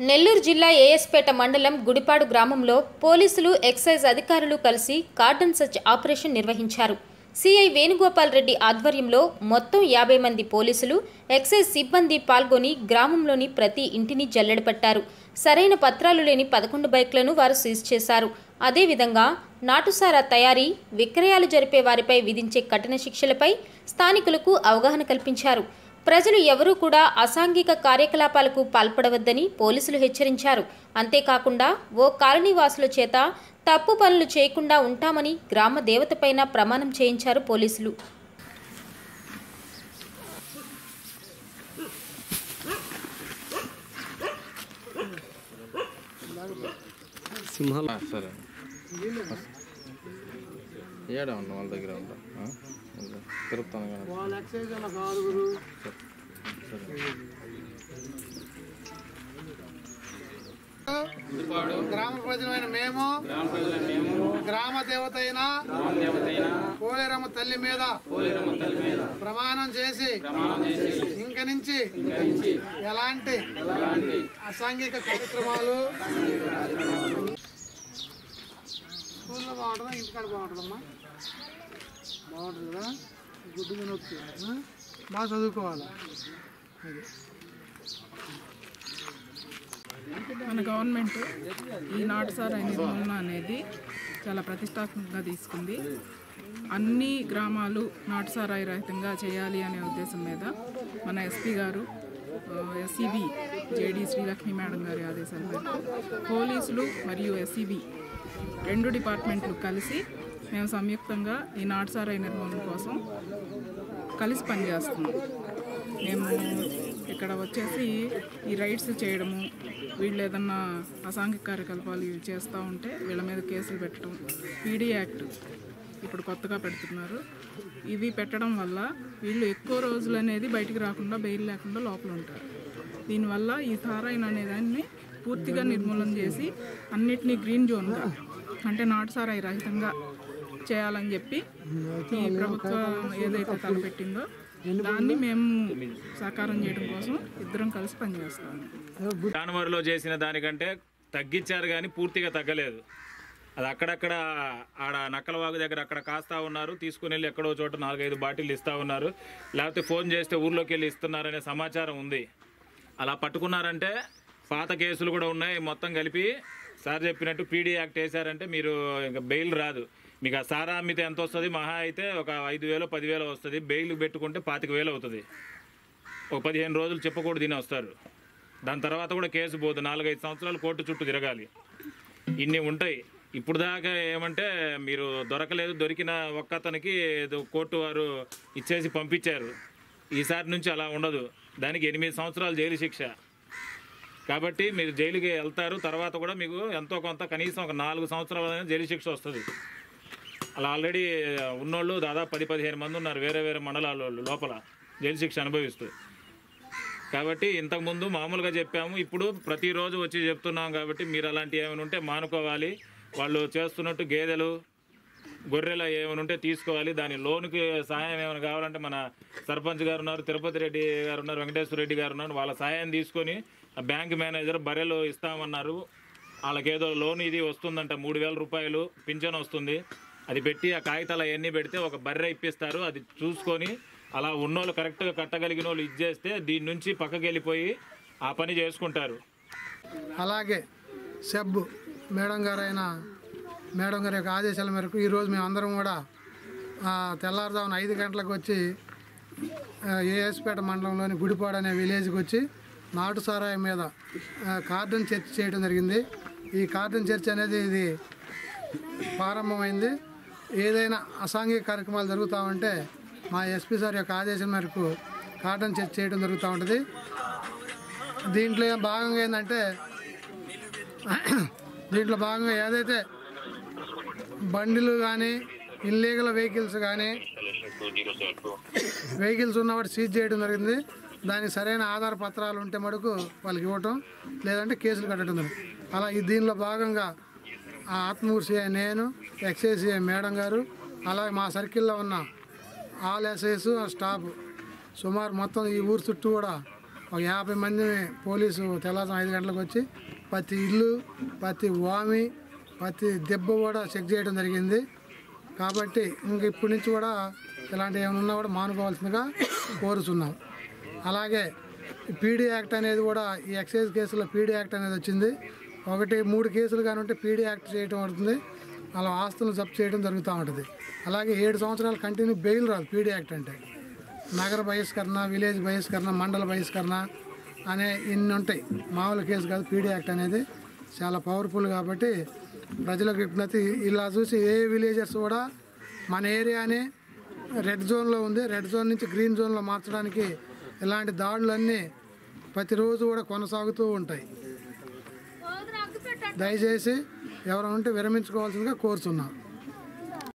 నెల్లూరు జిల్లా ఏఎస్పేట మండలం గుడిపాడు గ్రామంలో పోలీసులు ఎక్సైజ్ అధికారులు కలిసి కార్డన్ సర్చ్ ఆపరేషన్ నిర్వహించారు సిఐ వేణుగోపాల్ రెడ్డి ఆధ్వర్యంలో మొత్తం యాభై మంది పోలీసులు ఎక్సైజ్ సిబ్బంది పాల్గొని గ్రామంలోని ప్రతి ఇంటిని జల్లెడపట్టారు సరైన పత్రాలు లేని పదకొండు బైక్లను వారు సీజ్ చేశారు అదేవిధంగా నాటుసారా తయారీ విక్రయాలు జరిపే వారిపై విధించే కఠిన శిక్షలపై స్థానికులకు అవగాహన కల్పించారు ప్రజలు ఎవరూ కూడా అసాంఘిక కార్యకలాపాలకు పాల్పడవద్దని పోలీసులు హెచ్చరించారు అంతేకాకుండా ఓ కాలనీ వాసుల చేత తప్పు పనులు చేయకుండా ఉంటామని గ్రామ దేవతపైన ప్రమాణం చేయించారు పోలీసులు సింహాలు ఆ, సరే ఏడా ఉన్నా వాళ్ళ దగ్గర ఉంటా ఆ? ఉండు. తిరుపుతాను కానీ వాళ్ళ ఎక్సైజ్ ఒక ఆరుగురు గ్రామ ప్రజలమైన మేము గ్రామ దేవత అయిన పోలేరమ్మ తల్లి మీద ప్రమాణం చేసి ఇంక నుంచి ఎలాంటి అసాంఘిక కార్యక్రమాలు స్కూల్లో బాగుంటుందా ఇంటికాడ బాగుంటుందమ్మా బాగుంటుంది కదా గుడ్డు తినొచ్చు ఆ? బాగా చదువుకోవాలి అది మన గవర్నమెంట్ ఈ నాటుసారా నిర్మూలన అనేది చాలా ప్రతిష్టాత్మకంగా తీసుకుంది అన్ని గ్రామాలు నాటుసారాయి రహితంగా చేయాలి అనే ఉద్దేశం మీద మన ఎస్పీ గారు ఎస్సీబీ జేడి శ్రీలక్ష్మి మేడం గారి ఆదేశాల మేరకు పోలీసులు మరియు ఎస్సీబీ రెండు డిపార్ట్మెంట్లు కలిసి మేము సంయుక్తంగా ఈ నాటుసారాయి నిర్మూలన కోసం కలిసి పనిచేస్తున్నాం మేము ఇక్కడ వచ్చేసి ఈ రైడ్స్ చేయడము వీళ్ళు ఏదన్నా అసాంఘిక కార్యకలాపాలు ఇవి చేస్తూ ఉంటే వీళ్ళ మీద కేసులు పెట్టడం పీడీ యాక్ట్ ఇప్పుడు కొత్తగా పెడుతున్నారు ఇవి పెట్టడం వల్ల వీళ్ళు ఎక్కువ రోజులు అనేది బయటికి రాకుండా బెయిల్ లేకుండా లోపల ఉంటారు దీనివల్ల ఈ సారాయిన్ అనే దాన్ని పూర్తిగా నిర్మూలన చేసి అన్నిటినీ గ్రీన్ జోన్గా అంటే నాటు సారాయి రహితంగా చేయాలని చెప్పి ఈ ప్రభుత్వం ఏదైతే తలపెట్టిందో దాన్ని మేము సాకారం చేయడం కోసం ఇద్దరం కలిసి పనిచేస్తాము జనవరిలో చేసిన దానికంటే తగ్గించారు కానీ పూర్తిగా తగ్గలేదు అది అక్కడక్కడ ఆడ నక్కలవాగు దగ్గర అక్కడ కాస్తా ఉన్నారు తీసుకుని వెళ్ళి ఎక్కడో చోట నాలుగైదు బాటిల్ ఇస్తా ఉన్నారు లేకపోతే ఫోన్ చేస్తే ఊర్లోకి వెళ్ళి ఇస్తున్నారనే సమాచారం ఉంది అలా పట్టుకున్నారంటే పాత కేసులు కూడా ఉన్నాయి మొత్తం కలిపి సార్ చెప్పినట్టు పీడీ యాక్ట్ వేశారంటే మీరు ఇంకా బెయిల్ రాదు మీకు ఆ సారా అమ్మితే ఎంత వస్తుంది మహా అయితే ఒక ఐదు వేలు పదివేలు వస్తుంది బెయిల్ పెట్టుకుంటే పాతిక వేలు అవుతుంది ఒక పదిహేను రోజులు చెప్పకూడదు తిని వస్తారు దాని తర్వాత కూడా కేసు పోదు నాలుగైదు సంవత్సరాలు కోర్టు చుట్టూ తిరగాలి ఇన్ని ఉంటాయి ఇప్పుడు దాకా ఏమంటే మీరు దొరకలేదు దొరికిన ఒక్క అతనికి ఏదో కోర్టు వారు ఇచ్చేసి పంపించారు ఈసారి నుంచి అలా ఉండదు దానికి ఎనిమిది సంవత్సరాలు జైలు శిక్ష కాబట్టి మీరు జైలుకి వెళ్తారు తర్వాత కూడా మీకు ఎంతో కొంత కనీసం ఒక నాలుగు సంవత్సరాలైనా జైలు శిక్ష వస్తుంది అలా ఆల్రెడీ ఉన్నోళ్ళు దాదాపు పది పదిహేను మంది ఉన్నారు వేరే వేరే మండలాల వాళ్ళు లోపల జైలు శిక్ష అనుభవిస్తూ కాబట్టి ఇంతకుముందు మామూలుగా చెప్పాము ఇప్పుడు ప్రతిరోజు వచ్చి చెప్తున్నాం కాబట్టి మీరు అలాంటివి ఏమైనా ఉంటే మానుకోవాలి వాళ్ళు చేస్తున్నట్టు గేదెలు గొర్రెలు ఏమైనా ఉంటే తీసుకోవాలి దాని లోనుకి సహాయం ఏమైనా కావాలంటే మన సర్పంచ్ గారు ఉన్నారు తిరుపతి రెడ్డి గారు ఉన్నారు వెంకటేశ్వర రెడ్డి గారు ఉన్నారు వాళ్ళ సహాయం తీసుకొని ఆ బ్యాంక్ మేనేజర్ బర్రెలు ఇస్తామన్నారు వాళ్ళకి ఏదో లోన్ ఇది వస్తుందంట మూడు వేల రూపాయలు పింఛన్ వస్తుంది అది పెట్టి ఆ కాగితాలు అవన్నీ పెడితే ఒక బర్రె ఇప్పిస్తారు అది చూసుకొని అలా ఉన్నోళ్ళు కరెక్ట్గా కట్టగలిగిన వాళ్ళు ఇచ్చేస్తే దీని నుంచి పక్కకి వెళ్ళిపోయి ఆ పని చేసుకుంటారు అలాగే సెబ్ మేడం గారైన మేడం గారి యొక్క ఆదేశాల మేరకు ఈరోజు మేము అందరం కూడా ఆ, తెల్లారుజామున ఐదు గంటలకు వచ్చి ఆ, ఏఎస్పేట మండలంలోని గుడిపాడు అనే విలేజ్కి వచ్చి నాటు సారాయి మీద ఆ, కార్డన్ చర్చ్ చేయడం జరిగింది ఈ కార్డన్ చర్చ్ అనేది ఇది ప్రారంభమైంది ఏదైనా అసాంఘిక కార్యక్రమాలు జరుగుతూ ఉంటే మా ఎస్పీ సార్ యొక్క ఆదేశం మేరకు కార్డన్ చర్చ్ చేయడం జరుగుతూ ఉంటుంది దీంట్లో భాగంగా ఏంటంటే దీంట్లో భాగంగా ఏదైతే బండిలు కానీ ఇల్లీగల్ వెహికల్స్ కానీ వెహికల్స్ ఉన్నవాడు సీజ్ చేయడం జరిగింది దానికి సరైన ఆధార పత్రాలు ఉంటే మటుకు వాళ్ళకి ఇవ్వటం లేదంటే కేసులు కట్టడం జరిగింది అలా ఈ దీనిలో భాగంగా ఆ ఆత్మూరు సిఐ నేను ఎక్సైజ్ సిఐ మేడం గారు అలాగే మా సర్కిల్లో ఉన్న ఆల్ ఎస్ఐస్ స్టాఫ్ సుమారు మొత్తం ఈ ఊరు చుట్టూ కూడా ఒక యాభై మంది పోలీసు తెల్లారుజాము ఐదు గంటలకు వచ్చి ప్రతి ఇల్లు ప్రతి వామి ప్రతి దెబ్బ కూడా చెక్ చేయడం జరిగింది కాబట్టి ఇంక ఇప్పటి నుంచి కూడా ఇలాంటి ఏమైనా ఉన్నా కూడా మానుకోవాల్సిందిగా కోరుచున్నాం అలాగే పీడీ యాక్ట్ అనేది కూడా ఈ ఎక్సైజ్ కేసులో పీడీ యాక్ట్ అనేది వచ్చింది ఒకటి మూడు కేసులు కానీ ఉంటే పీడీ యాక్ట్ చేయడం అవుతుంది అలా ఆస్తులు జప్తు చేయడం జరుగుతూ ఉంటుంది అలాగే ఏడు సంవత్సరాలు కంటిన్యూ బెయిల్ రాదు పీడీ యాక్ట్ అంటే నగర బహిష్కరణ విలేజ్ బహిష్కరణ మండల బహిష్కరణ అనే ఇన్ని ఉంటాయి మామూలు కేసు కాదు పీడీ యాక్ట్ అనేది చాలా పవర్ఫుల్ కాబట్టి ప్రజలకు విజ్ఞప్తి ఇలా చూసి ఏ విలేజర్స్ కూడా మన ఏరియాని రెడ్ జోన్లో ఉంది రెడ్ జోన్ నుంచి గ్రీన్ జోన్లో మార్చడానికి ఇలాంటి దాడులన్నీ ప్రతిరోజు కూడా కొనసాగుతూ ఉంటాయి దయచేసి ఎవరైనా ఉంటే విరమించుకోవాల్సిందిగా కోరుతున్నాం